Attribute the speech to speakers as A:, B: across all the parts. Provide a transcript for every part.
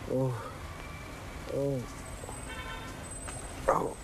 A: Oh. Oh. Oh.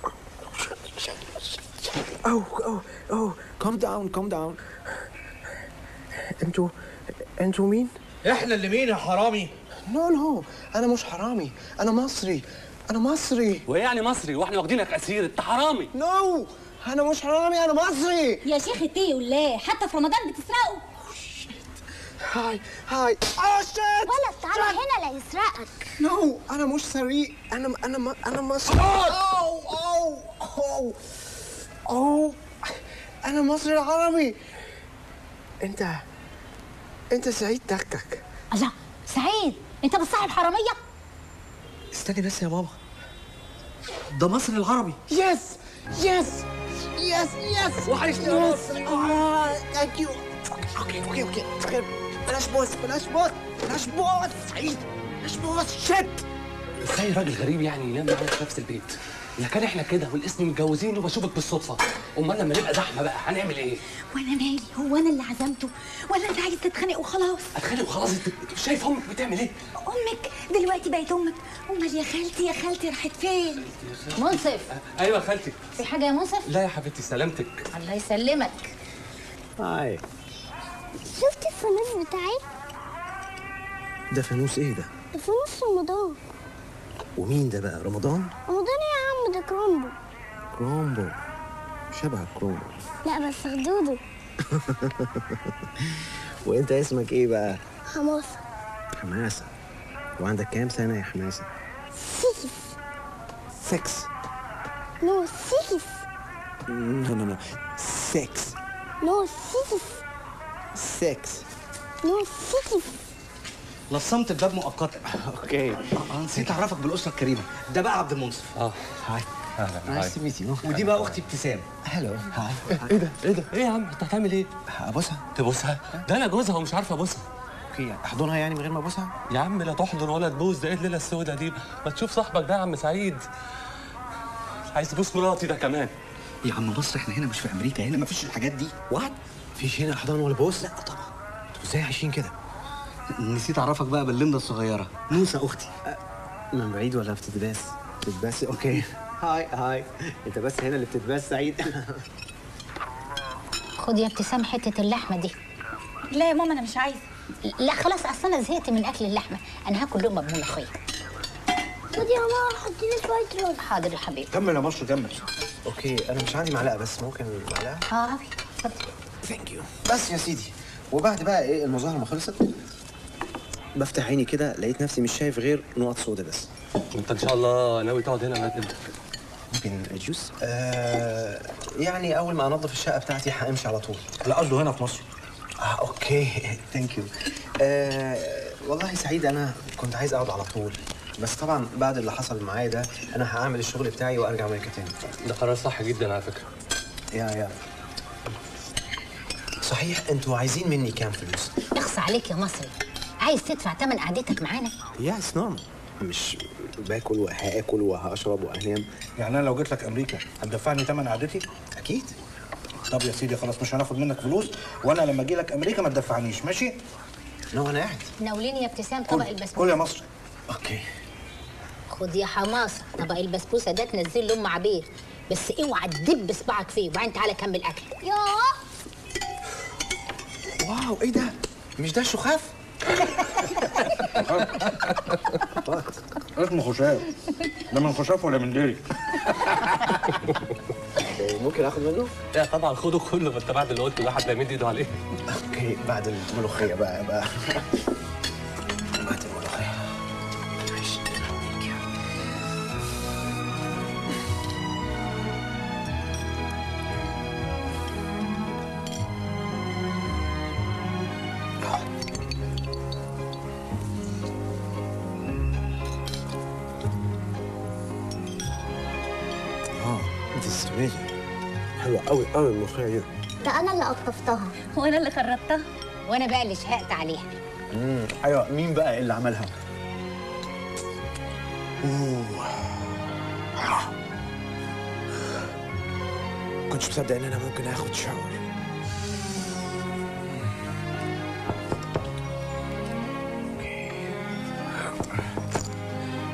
A: Oh, oh, oh. Calm down, calm down. انتوا انتوا مين؟
B: احنا اللي مين يا حرامي
A: نو نو انا مش حرامي انا مصري انا مصري
C: وايه يعني مصري واحنا واخدينك اسير انت حرامي
A: نو انا مش حرامي انا مصري
D: يا شيخ اتقي الله حتى في رمضان بتسرقوا
A: هاي هاي اه شيت
E: ولد تعالى هنا لا يسرقك
A: نو انا مش سريق انا انا انا مصري اوه اوه اوه اوه انا مصري العربي انت انت سعيد تكك
D: الله سعيد انت بتصاحب حراميه
B: استني بس يا ماما ده مصر العربي
A: يس يس يس يس
B: وحشني يا
A: مصر اه ثانك يو اوكي اوكي اوكي اوكي بلاش بوس بلاش بوس بلاش بوس سعيد بلاش بوس شت
C: ازاي راجل غريب يعني ينام معانا في نفس البيت اذا كان احنا كده والاسم متجوزين وبشوفك بالصدفه امال لما نبقى زحمه بقى هنعمل ايه
D: وانا مالي هو انا اللي عزمته ولا انت عايز تتخانق وخلاص
C: اتخانق وخلاص انت أنت شايف امك بتعمل ايه
D: امك دلوقتي بقت امك امال يا خالتي يا خالتي راحت فين منصف
C: ايوه يا خالتي
D: في حاجه يا منصف
C: لا يا حبيبتي سلامتك
D: الله يسلمك
A: هاي
E: شفت الفانوس بتاعي
A: ده فانوس ايه ده
E: ده فانوس رمضان
A: ومين ده بقى رمضان
E: رمضان يا عم ده كرومبو
A: كرومبو شبه كرومبو
E: لا بس خدوده
A: وانت اسمك ايه بقى
E: حماسة
A: حماسه وعندك كام سنه يا حماسه
E: سيكس
A: 6
E: نو سيكس
A: نو نو نو 6
E: نو سيكس
A: 6
E: نو سيكس
B: لصمت الباب مؤقتا
A: اوكي
B: اه نسيت اعرفك بالاسره الكريمه ده بقى عبد المنصف
C: اه
A: هاي نايس تو ميت يو
B: ودي بقى اختي ابتسام
A: هلو هاي
C: ايه ده ايه ده ايه يا عم انت هتعمل ايه
A: ابوسها
C: تبوسها ده انا جوزها ومش عارف ابوسها
A: اوكي احضنها يعني من غير ما ابوسها
C: يا عم لا تحضن ولا تبوس ده ايه الليله السوداء دي ما تشوف صاحبك ده يا عم سعيد عايز تبوس مراتي ده كمان
B: يا عم مصر احنا هنا مش في امريكا هنا مفيش الحاجات دي
A: وات مفيش هنا احضان ولا بوس لا طبعا انتوا ازاي عايشين كده
B: نسيت اعرفك بقى بالليندا الصغيره نوسه اختي
A: من بعيد ولا بتتباس بتتباس اوكي هاي هاي انت بس هنا اللي بتتباس سعيد
D: خد يا ابتسام حته اللحمه دي
F: لا يا ماما انا مش عايزه
D: لا خلاص اصل انا زهقت من اكل اللحمه انا هاكل لقمه بملوخيه
E: خد يا ماما حط لي شوية رز
D: حاضر يا حبيبي
B: كمل يا مصر كمل
A: اوكي انا مش عندي معلقه بس ممكن معلقه
D: اه أوي. اتفضل
A: ثانك يو بس يا سيدي وبعد بقى ايه المظاهره ما خلصت بفتح عيني كده لقيت نفسي مش شايف غير نقط سودا بس
C: انت ان شاء الله ناوي تقعد هنا لغايه امتى
A: ممكن جوس آه يعني اول ما انضف الشقه بتاعتي همشي على طول
B: لا قصده هنا في مصر
A: اه اوكي ثانك يو آه والله سعيد انا كنت عايز اقعد على طول بس طبعا بعد اللي حصل معايا ده انا هعمل الشغل بتاعي وارجع امريكا تاني
C: ده قرار صح جدا على فكره
A: يا يا صحيح انتوا عايزين مني كام فلوس؟
D: اخص عليك يا مصري عايز تدفع تمن قعدتك معانا
A: يس نورمال مش باكل وهاكل وهشرب وهنام
G: يعني انا لو جيت لك امريكا هتدفعني ثمن قعدتي؟
A: اكيد
G: طب يا سيدي خلاص مش هناخد منك فلوس وانا لما اجي لك امريكا ما تدفعنيش ماشي؟
A: نو انا قاعد
D: ناوليني يا ابتسام طبق
G: كل
D: البسبوسه
G: يا مصر
A: اوكي
D: خد يا حماصه طبق البسبوسه ده تنزل لام عبير بس اوعى تدب صباعك فيه وبعدين تعالى كمل اكل
E: يا
A: واو ايه ده؟ مش ده الشخاف؟
G: اسمه خشاف ده من خشاف ولا من ديري؟
A: ممكن اخد منه؟
C: لا طبعا خده كله ما انت بعد اللي قلته ده حد هيمد ايده عليه
A: اوكي بعد الملوخيه بقى بقى بعد الملوخيه ماشي. اه دي السمية حلوة قوي قوي الملوخية دي
E: ده انا اللي قطفتها
F: وانا اللي خربتها
D: وانا بقى اللي شهقت عليها
A: امم ايوه مين بقى اللي عملها؟ اوه كنتش مصدق ان انا ممكن اخد شاور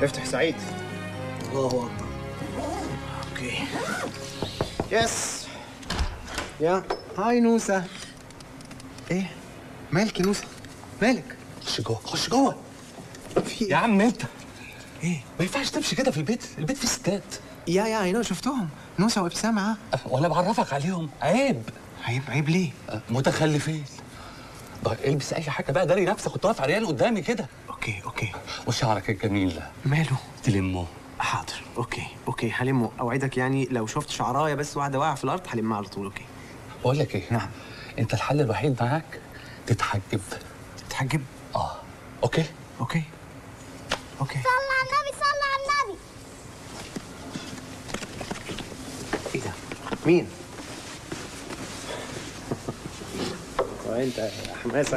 A: افتح سعيد
B: الله اكبر
A: اوكي يس يا هاي نوسة ايه مالك يا نوسة مالك
C: خش جوه خش جوه
A: في
C: يا عم انت
A: ايه
C: ما ينفعش تمشي كده في البيت البيت فيه ستات
A: يا يا اي نو شفتهم نوسة وابتسام معاه
C: وانا بعرفك عليهم عيب
A: عيب عيب ليه
C: متخلفين طيب البس اي حاجه بقى داري نفسك كنت واقف عريان قدامي كده
A: اوكي اوكي
C: وشعرك الجميل ده
A: ماله
C: تلمه
A: حاضر اوكي اوكي هلمه اوعدك يعني لو شفت شعرايه بس واحده واقعه في الارض هلمها على طول اوكي
C: بقول لك ايه
A: نعم.
C: انت الحل الوحيد معاك تتحجب
A: تتحجب
C: اه اوكي
A: اوكي اوكي
E: صلى على النبي صلى على النبي
A: ايه ده مين وانت يا حماسه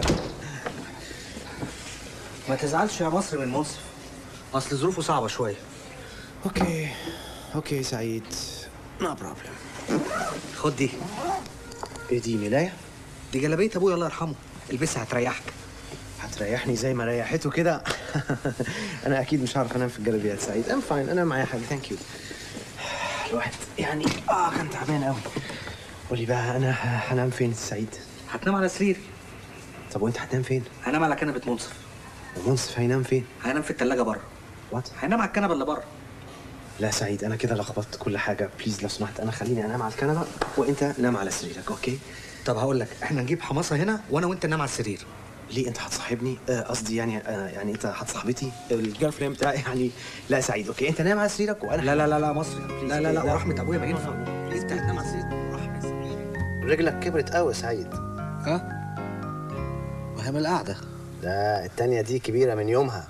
B: ما تزعلش يا مصر من منصف اصل ظروفه صعبه شويه
A: اوكي اوكي سعيد نو بروبلم
B: خد دي
A: ايه دي ملايه
B: دي جلابيه ابويا الله يرحمه البسها هتريحك
A: هتريحني زي ما ريحته كده انا اكيد مش هعرف انام في الجلابيات سعيد ام فاين انا معايا حاجه ثانك يو الواحد يعني اه كان تعبان قوي قولي بقى انا ه- هنام فين سعيد
B: هتنام على سريري
A: طب وانت هتنام فين
B: هنام على كنبه منصف
A: منصف هينام فين
B: هنام في التلاجة بره
A: وات
B: هنام على الكنبه اللي بره
A: لا سعيد انا كده لخبطت كل حاجه بليز لو سمحت انا خليني انام على الكنبه وانت نام على سريرك اوكي
B: طب هقول لك احنا نجيب حماصه هنا وانا وانت ننام على السرير
A: ليه انت هتصاحبني آه، قصدي يعني آه يعني انت هتصاحبتي الجيرل فريند بتاعي يعني لا سعيد اوكي انت نام على سريرك وانا
B: لا لا لا لا مصري لا لا لا
A: لا.
B: ورحمه ابويا ما ينفع انت هتنام على السرير ورحمه
A: رجلك كبرت قوي يا سعيد
B: ها ما هي من القعده
A: لا التانية دي كبيرة من يومها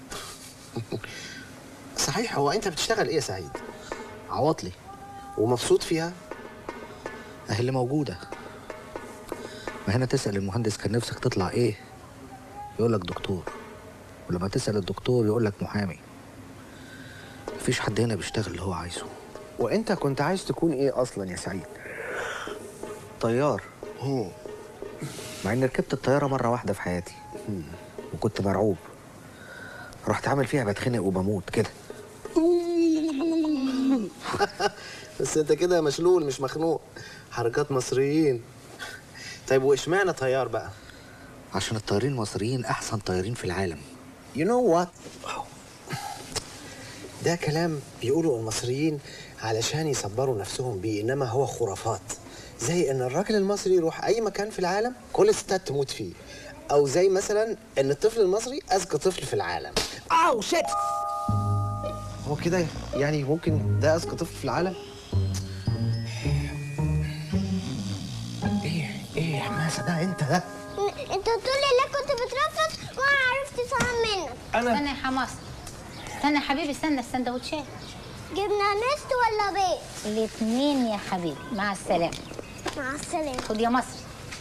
A: صحيح هو انت بتشتغل ايه يا سعيد
B: عواطلي
A: ومبسوط فيها
B: اهي اللي موجوده ما هنا تسال المهندس كان نفسك تطلع ايه يقول لك دكتور ولما تسال الدكتور يقول لك محامي مفيش حد هنا بيشتغل اللي هو عايزه
A: وانت كنت عايز تكون ايه اصلا يا سعيد
B: طيار
A: هو
B: مع اني ركبت الطياره مره واحده في حياتي وكنت مرعوب رحت عامل فيها بتخنق وبموت كده
A: بس انت كده مشلول مش مخنوق حركات مصريين طيب واشمعنى طيار بقى
B: عشان الطيارين المصريين احسن طيارين في العالم
A: You know what ده كلام بيقولوا المصريين علشان يصبروا نفسهم بيه انما هو خرافات زي ان الراجل المصري يروح اي مكان في العالم كل الستات تموت فيه او زي مثلا ان الطفل المصري اذكى طفل في العالم
B: اوه شيت
A: هو كده يعني ممكن ده اذكى طفل في العالم ايه ايه يا حماسه ده انت ده
E: انت طول الليل كنت بترفض وانا عرفت افهم منك
D: استنى يا حماس استنى يا حبيبي استنى السندوتشات
E: جبنا نست ولا بيت
D: الاثنين يا حبيبي مع السلامه
E: مع السلامه
D: خد يا مصري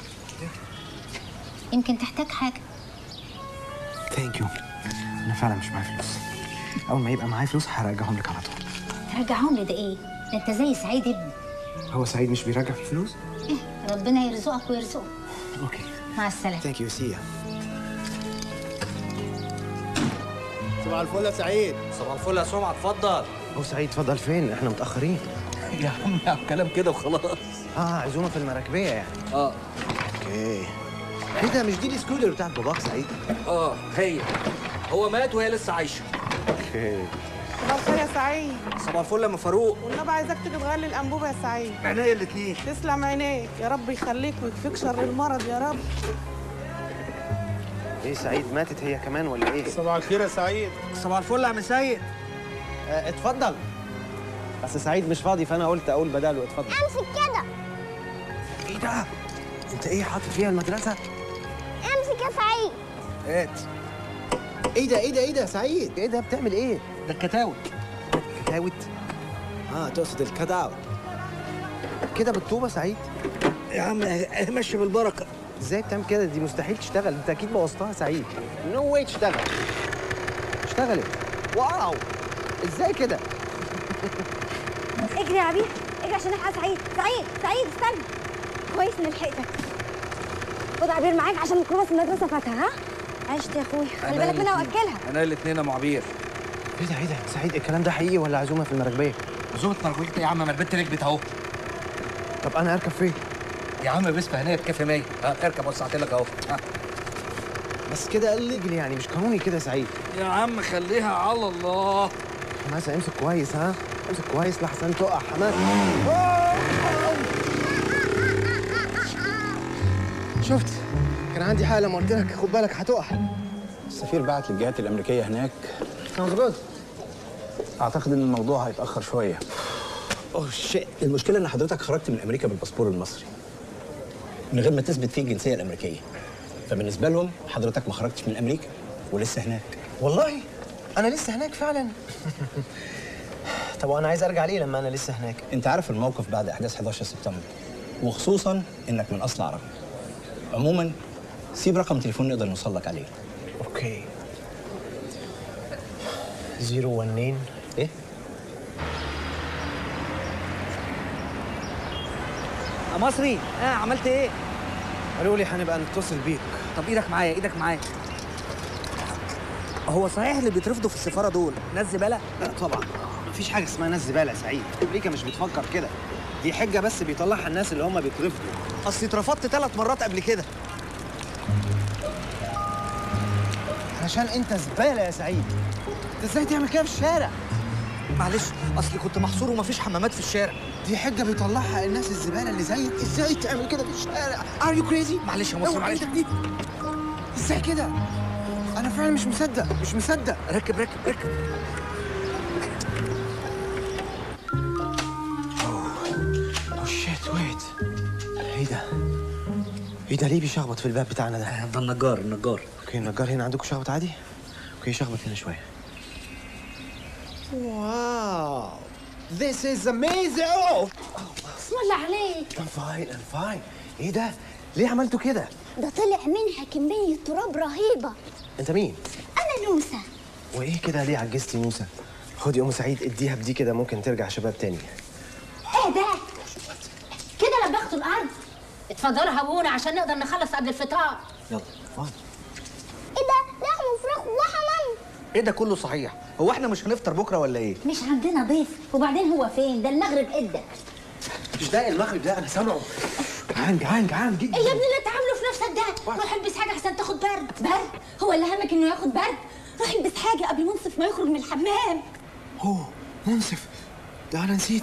D: يمكن تحتاج حاجه
A: ثانك يو انا فعلا مش معايا فلوس اول ما يبقى معايا فلوس هرجعهم لك على طول
D: ترجعهم لي ده ايه ده انت زي سعيد ابني
A: هو سعيد مش بيرجع في الفلوس
D: إيه، ربنا يرزقك ويرزقه
A: اوكي
D: مع السلامه
A: ثانك يو سي
G: صباح الفل يا سعيد
B: صباح الفل يا سمعه اتفضل
A: هو سعيد اتفضل فين احنا متاخرين
B: يا عم يا عم كلام كده وخلاص
A: اه عزومه في المراكبيه يعني
B: اه
A: اوكي ايه ده مش دي السكوتر بتاعت باباك سعيد
B: اه هي هو مات وهي لسه عايشه
A: اوكي
H: صباح الخير يا سعيد
B: صباح الفل يا ام فاروق
H: والنبي عايزاك تيجي تغير لي الانبوبه يا سعيد
B: عينيا الاثنين
H: تسلم عينيك يا رب يخليك ويكفيك شر المرض يا رب
A: ايه سعيد ماتت هي كمان ولا ايه
G: صباح الخير يا سعيد
B: صباح الفل يا عم سيد
A: آه اتفضل بس سعيد مش فاضي فانا قلت اقول بداله اتفضل
E: امسك كده
A: ايه ده انت ايه حاطط فيها المدرسه
E: امسك يا سعيد
B: هات
A: ايه ده ايه ده ايه ده سعيد ايه ده بتعمل ايه
B: ده الكتاوت
A: كتاوت اه تقصد الكداوت كده بالطوبه سعيد
B: يا عم مشي بالبركه
A: ازاي بتعمل كده دي مستحيل تشتغل انت اكيد بوظتها سعيد نو واي تشتغل اشتغلت واو ازاي كده
I: اجري يا عبير اجري عشان نلحق سعيد سعيد سعيد استنى كويس اني لحقتك خد عبير معاك عشان ميكروباص المدرسه فاتها ها عشت يا اخويا خلي بالك منها واكلها
B: انا الاثنين يا ام عبير
A: ايه ده ايه ده سعيد الكلام ده حقيقي ولا عزومه في المراكبيه
B: عزومة مرجوحة يا عم ما البنت ركبت اهو
A: طب انا اركب فين
B: يا عم بسمة هنا بكافي 100 ها اركب وسعت لك اهو ها.
A: بس كده الليجل يعني مش قانوني كده يا سعيد
B: يا عم خليها على الله
A: حماسه امسك كويس ها امسك كويس لحسن تقع حماسه شفت كان عندي حاله لما قلت لك خد بالك هتقع
G: السفير بعت للجهات الامريكيه هناك
A: مظبوط
G: اعتقد ان الموضوع هيتاخر شويه
A: اوه شيت
G: المشكله ان حضرتك خرجت من امريكا بالباسبور المصري من غير ما تثبت فيه الجنسيه الامريكيه فبالنسبه لهم حضرتك ما خرجتش من امريكا ولسه هناك
A: والله انا لسه هناك فعلا طب وانا عايز ارجع ليه لما انا لسه هناك
G: انت عارف الموقف بعد احداث 11 سبتمبر وخصوصا انك من اصل عربي عموما سيب رقم تليفون نقدر نوصل لك عليه
A: اوكي زيرو ونين
G: ايه
J: يا مصري اه عملت ايه
A: قالوا لي هنبقى نتصل بيك
J: طب ايدك معايا ايدك معايا هو صحيح اللي بيترفضوا في السفاره دول ناس زباله
A: لا طبعا مفيش حاجه اسمها ناس زباله يا سعيد امريكا مش بتفكر كده دي حجه بس بيطلعها الناس اللي هم بيترفضوا
J: اصلي اترفضت ثلاث مرات قبل كده
A: عشان انت زباله يا سعيد انت ازاي تعمل كده في الشارع
J: معلش اصلي كنت محصور ومفيش حمامات في الشارع
A: دي حجه بيطلعها الناس الزباله اللي زيك ازاي تعمل كده في الشارع ار يو كريزي
J: معلش يا مصري معلش
A: دي ازاي كده انا فعلا مش مصدق مش مصدق
J: ركب ركب ركب
A: اوه شيت ويت ايه ده ايه ده ليه بيشخبط في الباب بتاعنا ده
J: ده النجار النجار
A: اوكي النجار هنا عندكم شخبط عادي اوكي شخبط هنا شويه واو This is amazing oh
E: اسم الله عليك
A: I'm fine I'm fine ايه ده ليه عملتوا كده
E: ده طلع منها كمية تراب رهيبة
A: انت مين
E: أنا نوسة
A: وايه كده ليه عجزتي موسى خدي ام سعيد اديها بدي كده ممكن ترجع شباب تاني
D: ايه ده كده لبختوا الارض اتفضلوا هبونا عشان نقدر نخلص قبل الفطار
A: يلا اتفضل
E: إيه ده لحم وفراخ وحمام
J: ايه ده كله صحيح هو احنا مش هنفطر بكره ولا ايه
D: مش عندنا ضيف وبعدين هو فين ده المغرب ادى
A: مش ده المغرب ده انا سامعه جعان جعان جعان جدا
D: ايه يا ابني اللي انت عامله في نفسك ده روح البس حاجه عشان تاخد برد برد هو اللي همك انه ياخد برد روح البس حاجه قبل منصف ما يخرج من الحمام
A: اوه منصف ده انا نسيت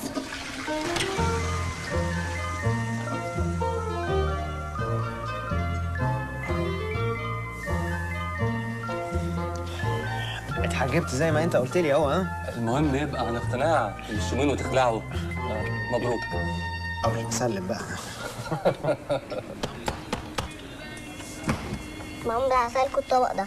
A: اتحجبت زي ما انت قلت لي اهو ها
C: المهم يبقى عن اقتناع مش يومين وتخلعوا آه، مبروك
A: أو سلم بقى
E: ماما ده هسألكوا الطبق ده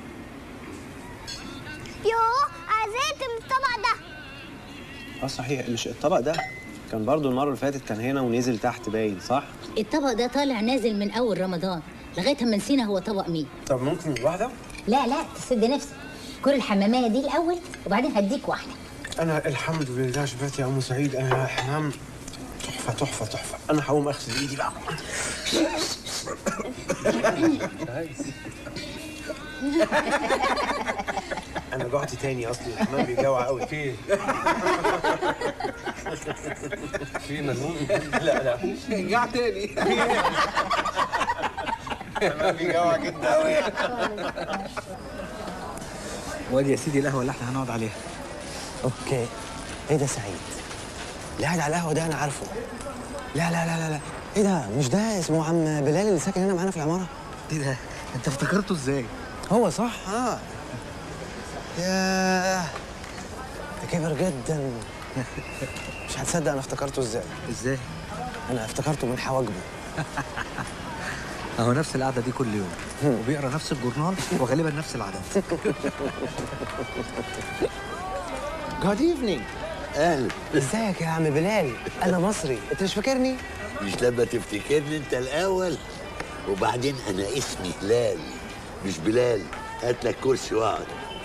E: يوه عايزاه من الطبق ده
A: اه صحيح مش الطبق ده كان برضو المره اللي فاتت كان هنا ونزل تحت باين صح
D: الطبق ده طالع نازل من اول رمضان لغايه اما نسينا هو طبق مين
A: طب ممكن واحده
D: لا لا تسد نفسك كل الحماميه دي الاول وبعدين هديك واحده
A: انا الحمد لله شفت يا ام سعيد انا حمام تحفه تحفه تحفه انا هقوم اغسل ايدي بقى انا جوعت تاني اصلي الحمام بيجوع قوي في
C: في مجنون
A: لا لا
B: رجع تاني
A: الحمام بيجوع جدا قوي
J: وادي يا سيدي القهوه اللي احنا هنقعد عليها
A: اوكي ايه ده سعيد اللي قاعد على القهوه ده انا عارفه لا لا لا لا لا ايه ده مش ده اسمه عم بلال اللي ساكن هنا معانا في العماره
J: ايه ده انت افتكرته ازاي
A: هو صح اه ياه ده كبر جدا مش هتصدق انا افتكرته ازاي
J: ازاي
A: انا افتكرته من حواجبه
J: اهو نفس القعده دي كل يوم وبيقرا نفس الجورنال وغالبا نفس العادات
A: جود ايفنينج
K: اهلا
A: ازيك يا عم بلال انا مصري انت مش فاكرني
K: مش لما تفتكرني انت الاول وبعدين انا اسمي هلال مش بلال هات لك كرسي واقعد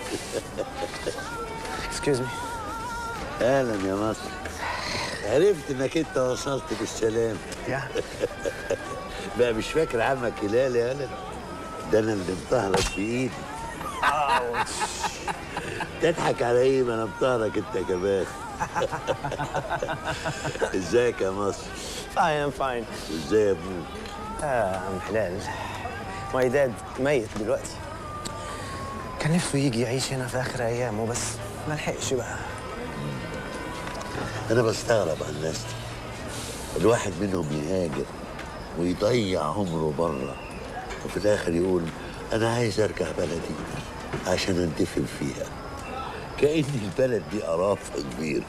A: اكسكيوز مي
K: اهلا يا مصر عرفت انك انت وصلت بالسلام
A: يا
K: بقى مش فاكر عمك هلال يا ولد ده انا اللي مطهرك في ايدي تضحك على ايه ما انا بطارك انت كمان ازيك يا مصر
L: فاين فاين
K: ازاي يا ابوك
L: اه عم حلال ماي داد ميت دلوقتي كان نفسه يجي يعيش هنا في اخر ايامه بس ما لحقش بقى
K: انا بستغرب على الناس دي الواحد منهم يهاجر ويضيع عمره بره وفي الاخر يقول انا عايز ارجع بلدي عشان اندفن فيها كأن البلد دي قرافة كبير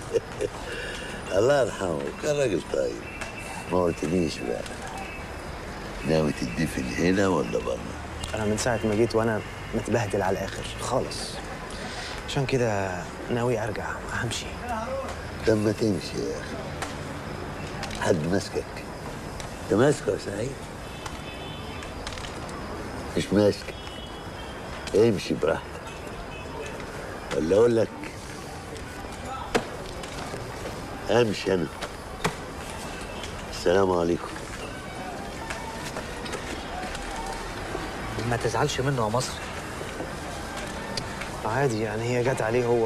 K: الله يرحمه كان راجل طيب ما قلتليش بقى ناوي تدفن هنا ولا بره؟
L: انا من ساعه ما جيت وانا متبهدل على الاخر خالص عشان كده ناوي ارجع همشي
K: طب ما تمشي يا اخي حد ماسكك انت ماسكه يا سعيد مش ماسكك امشي براحتك ولا اقول لك امشي انا السلام عليكم
B: ما تزعلش منه يا مصري
L: عادي يعني هي جت عليه هو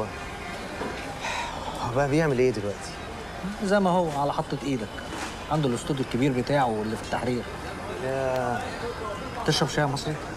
L: هو بقى بيعمل ايه دلوقتي
B: زي ما هو على حطة ايدك عنده الاستوديو الكبير بتاعه اللي في التحرير
L: يا
B: تشرب شاي يا مصري